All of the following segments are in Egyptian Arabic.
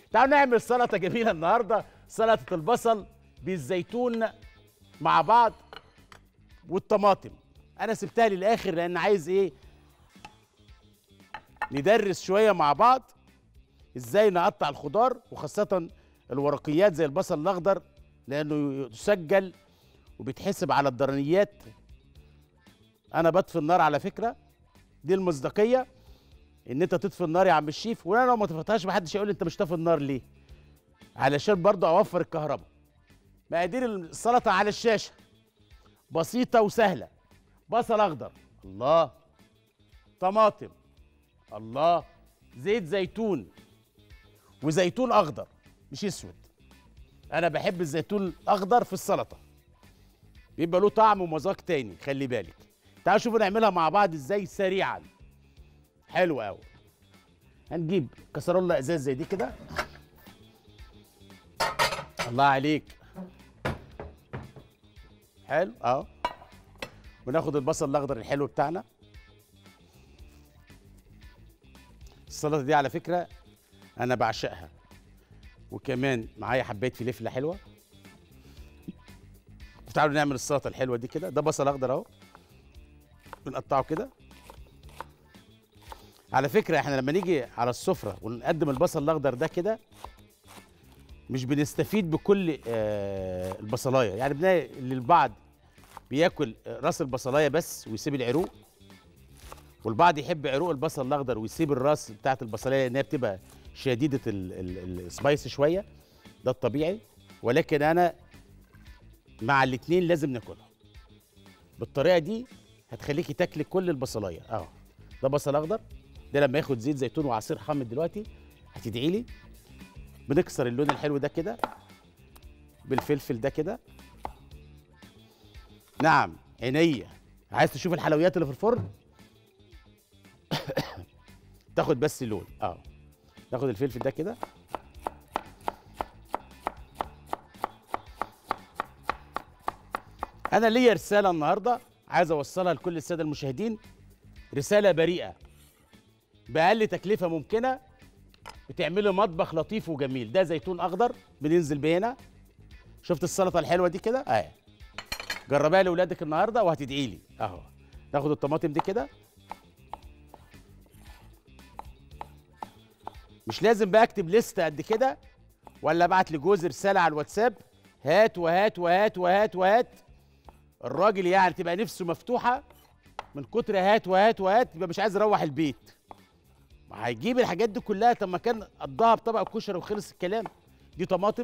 تعالوا نعمل سلطه جميله النهارده سلطه البصل بالزيتون مع بعض والطماطم انا سبتها للاخر لان عايز ايه ندرس شويه مع بعض ازاي نقطع الخضار وخاصه الورقيات زي البصل الاخضر لانه يسجل وبيتحسب على الضرنيات انا بطفي النار على فكره دي المصداقيه ان انت تطفي النار يا عم الشيف وانا لو ما طفيتهاش محدش يقول لي انت مش طافي النار ليه علشان برضه اوفر الكهرباء مقادير السلطه على الشاشه بسيطه وسهله بصل اخضر الله طماطم الله زيت زيتون وزيتون اخضر مش اسود انا بحب الزيتون الاخضر في السلطه بيبقى له طعم ومذاق تاني خلي بالك تعالوا شوفوا نعملها مع بعض ازاي سريعا حلو قوي هنجيب كسرولة ازاز زي دي كده الله عليك حلو اهو وناخد البصل الاخضر الحلو بتاعنا السلطه دي على فكره انا بعشقها وكمان معايا حبايه فلفله حلوه تعالوا نعمل السلطه الحلوه دي كده ده بصل اخضر اهو بنقطعه كده على فكره احنا لما نيجي على السفره ونقدم البصل الاخضر ده كده مش بنستفيد بكل آه البصلايه يعني بنلاقي اللي البعض بياكل راس البصلايه بس ويسيب العروق والبعض يحب عروق البصل الاخضر ويسيب الراس بتاعت البصلايه لان هي بتبقى شديده السبايس شويه ده الطبيعي ولكن انا مع الاتنين لازم ناكلها بالطريقه دي هتخليكي تاكلي كل البصلايه اهو ده بصل اخضر ده لما ياخد زيت زيتون وعصير حامض دلوقتي هتدعي لي بنكسر اللون الحلو ده كده بالفلفل ده كده نعم عينيا عايز تشوف الحلويات اللي في الفرن تاخد بس لون اه ناخد الفلفل ده كده انا ليا رساله النهارده عايز اوصلها لكل الساده المشاهدين رساله بريئه باقل تكلفه ممكنه بتعملوا مطبخ لطيف وجميل ده زيتون اخضر بننزل بيه هنا شفت السلطه الحلوه دي كده اهي جربها لاولادك النهارده وهتدعي لي اهو ناخد الطماطم دي كده مش لازم بقى اكتب لستة قد كده ولا ابعت لجوزي رساله على الواتساب هات وهات وهات وهات وهات الراجل يعني تبقى نفسه مفتوحه من كتر هات وهات وهات يبقى مش عايز يروح البيت ما هيجيب الحاجات دي كلها طب ما كان قضاها بطبق كشري وخلص الكلام دي طماطم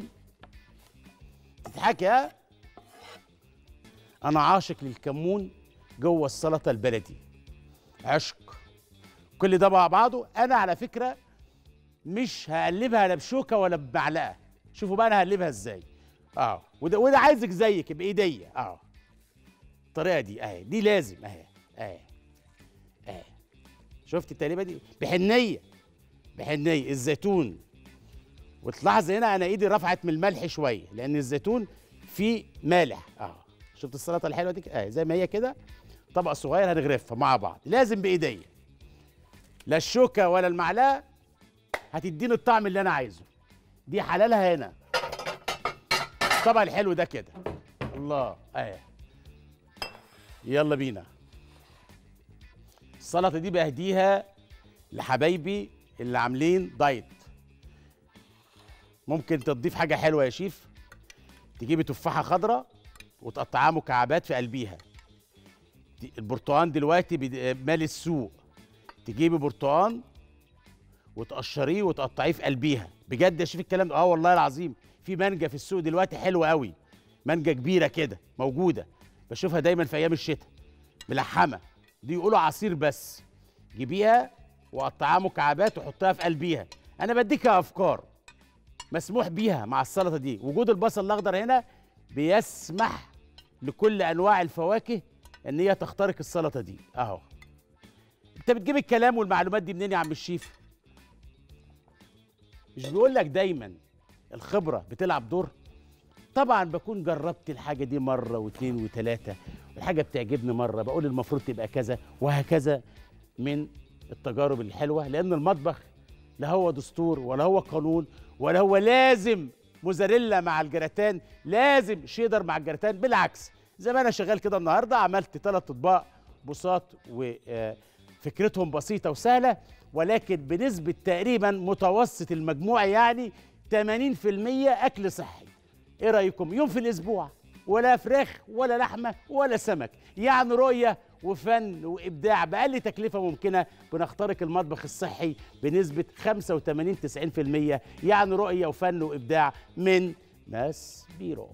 تضحكي ها انا عاشق للكمون جوه السلطه البلدي عشق كل ده مع بعضه انا على فكره مش هقلبها لا بشوكه ولا بمعلقه شوفوا بقى انا هقلبها ازاي اه وده وده عايزك زيك بايديا اه الطريقه دي اهي دي لازم اهي اهي اهي شفت التقليبه دي بحنيه بحنيه الزيتون وتلاحظ هنا انا ايدي رفعت من الملح شويه لان الزيتون فيه مالح اه شفت السلطه الحلوه دي اهي زي ما هي كده طبق صغير هنغرفها مع بعض لازم بايديا لا الشوكه ولا المعلقه هتديني الطعم اللي انا عايزه دي حلالها هنا الطبق الحلو ده كده الله اهي يلا بينا السلطه دي بهديها لحبايبي اللي عاملين دايت ممكن تضيف حاجه حلوه يا شيف تجيبي تفاحه خضراء وتقطعها مكعبات في قلبيها دي- البرتقال دلوقتي بد- مال السوق تجيبي برتقال وتقشريه وتقطعيه في قلبيها بجد يا شيف الكلام ده اه والله العظيم في مانجا في السوق دلوقتي حلوه قوي مانجا كبيره كده موجوده بشوفها دايما في ايام الشتاء ملحمه دي يقولوا عصير بس جيبيها وقطعها مكعبات وحطها في قلبيها انا بديكها افكار مسموح بيها مع السلطه دي وجود البصل الاخضر هنا بيسمح لكل انواع الفواكه ان هي تخترق السلطه دي اهو انت بتجيب الكلام والمعلومات دي منين يا عم الشيف مش بيقول لك دايما الخبره بتلعب دور طبعا بكون جربت الحاجه دي مره واثنين وثلاثه والحاجه بتعجبني مره بقول المفروض تبقى كذا وهكذا من التجارب الحلوه لان المطبخ لا هو دستور ولا هو قانون ولا هو لازم موزاريلا مع الجراتان لازم شيدر مع الجراتان بالعكس زي ما انا شغال كده النهارده عملت ثلاث اطباق بساط وفكرتهم بسيطه وسهله ولكن بنسبه تقريبا متوسط المجموع يعني 80% اكل صحي ايه رايكم يوم في الاسبوع ولا فراخ ولا لحمه ولا سمك يعني رؤيه وفن وابداع باقل تكلفه ممكنه بنخترق المطبخ الصحي بنسبه 85 90% يعني رؤيه وفن وابداع من ماس بيرو